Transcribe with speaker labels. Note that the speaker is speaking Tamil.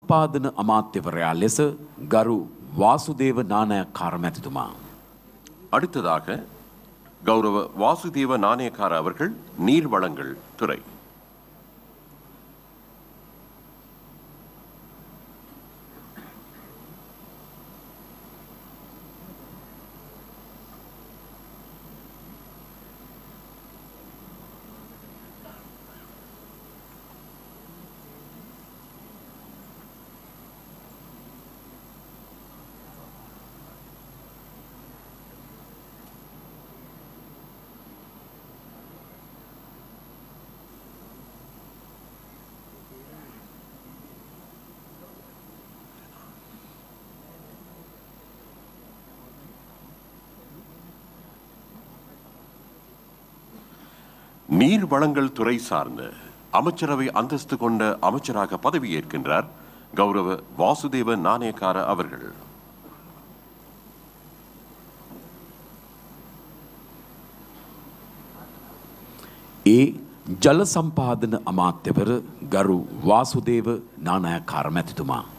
Speaker 1: සම්පාදන අමාත්‍යවරයා ලෙස ගරු වාසුදේව නානයක්කාර මැතිතුමා.
Speaker 2: அடுத்ததாக கௌரவ வாசுதேவ நாணயக்கார அவர்கள் நீர் வளங்கள் துறை நீர் வளங்கள் துறை சார்ந்த அமைச்சரவை அந்தஸ்து கொண்ட அமைச்சராக பதவியேற்கின்றார் கௌரவ வாசுதேவ நாணயக்கார அவர்கள்
Speaker 1: ඒ ජල සම්පාදන අමාත්‍යවර ගරු වාසුදේව නානයක්කාර මැතිතුමා.